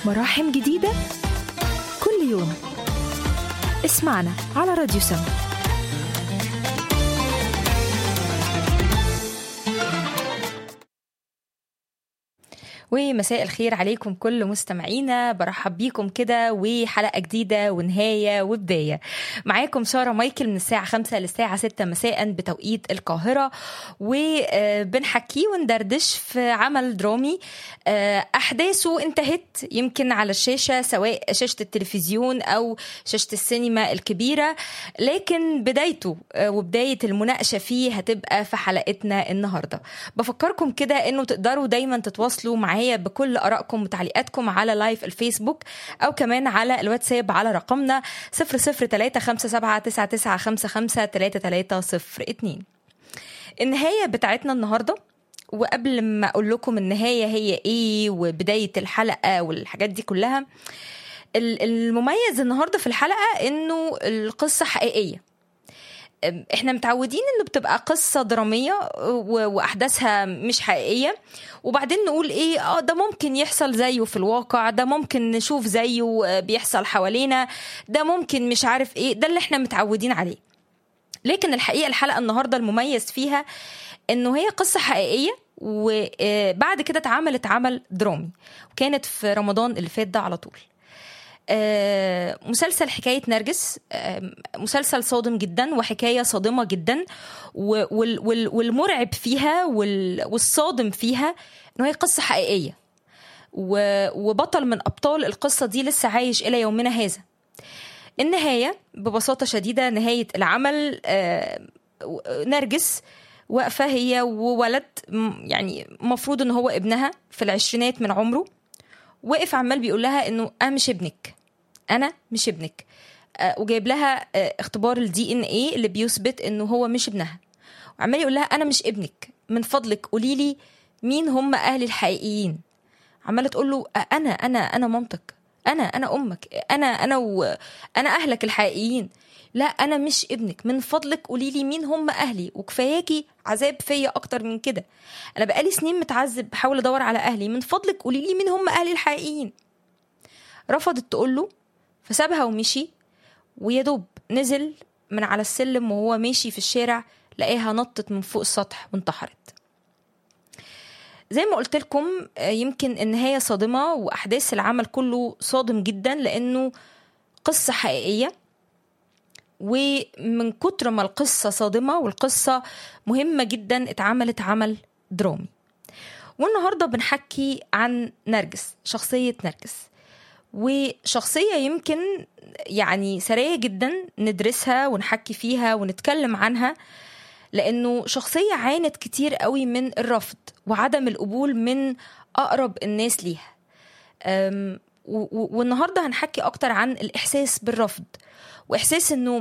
مراحم جديدة كل يوم اسمعنا على راديو سم ومساء الخير عليكم كل مستمعينا برحب بيكم كده وحلقة جديدة ونهاية وبداية معاكم سارة مايكل من الساعة 5 للساعة 6 مساء بتوقيت القاهرة وبنحكي وندردش في عمل درامي أحداثه انتهت يمكن على الشاشة سواء شاشة التلفزيون أو شاشة السينما الكبيرة لكن بدايته وبداية المناقشة فيه هتبقى في حلقتنا النهاردة بفكركم كده انه تقدروا دايما تتواصلوا معايا بكل ارائكم وتعليقاتكم على لايف الفيسبوك او كمان على الواتساب على رقمنا 0035799553302 النهايه بتاعتنا النهارده وقبل ما اقول لكم النهايه هي ايه وبدايه الحلقه والحاجات دي كلها المميز النهارده في الحلقه انه القصه حقيقيه احنا متعودين انه بتبقى قصه دراميه واحداثها مش حقيقيه وبعدين نقول ايه اه ده ممكن يحصل زيه في الواقع ده ممكن نشوف زيه بيحصل حوالينا ده ممكن مش عارف ايه ده اللي احنا متعودين عليه لكن الحقيقه الحلقه النهارده المميز فيها انه هي قصه حقيقيه وبعد كده اتعملت عمل درامي وكانت في رمضان اللي فات ده على طول آه مسلسل حكاية نرجس آه مسلسل صادم جدا وحكاية صادمة جدا وال وال والمرعب فيها والصادم فيها انه هي قصة حقيقية وبطل من أبطال القصة دي لسه عايش إلى يومنا هذا النهاية ببساطة شديدة نهاية العمل آه نرجس واقفة هي وولد يعني مفروض ان هو ابنها في العشرينات من عمره وقف عمال بيقول لها انه انا مش ابنك انا مش ابنك أه وجايب لها أه اختبار الدي ان ايه اللي بيثبت انه هو مش ابنها وعمال يقول لها انا مش ابنك من فضلك قولي لي مين هم اهلي الحقيقيين عماله تقول له انا انا انا مامتك انا انا امك انا انا وانا اهلك الحقيقيين لا انا مش ابنك من فضلك قولي لي مين هم اهلي وكفاياكي عذاب فيا اكتر من كده انا بقالي سنين متعذب بحاول ادور على اهلي من فضلك قولي لي مين هم اهلي الحقيقيين رفضت تقول له فسابها ومشي ويا دوب نزل من على السلم وهو ماشي في الشارع لقاها نطت من فوق السطح وانتحرت زي ما قلت لكم يمكن النهاية صادمة وأحداث العمل كله صادم جدا لأنه قصة حقيقية ومن كتر ما القصة صادمة والقصة مهمة جدا اتعملت عمل درامي والنهاردة بنحكي عن نرجس شخصية نرجس وشخصية يمكن يعني سرية جدا ندرسها ونحكي فيها ونتكلم عنها لأنه شخصية عانت كتير قوي من الرفض وعدم القبول من أقرب الناس ليها والنهاردة هنحكي أكتر عن الإحساس بالرفض وإحساس إنه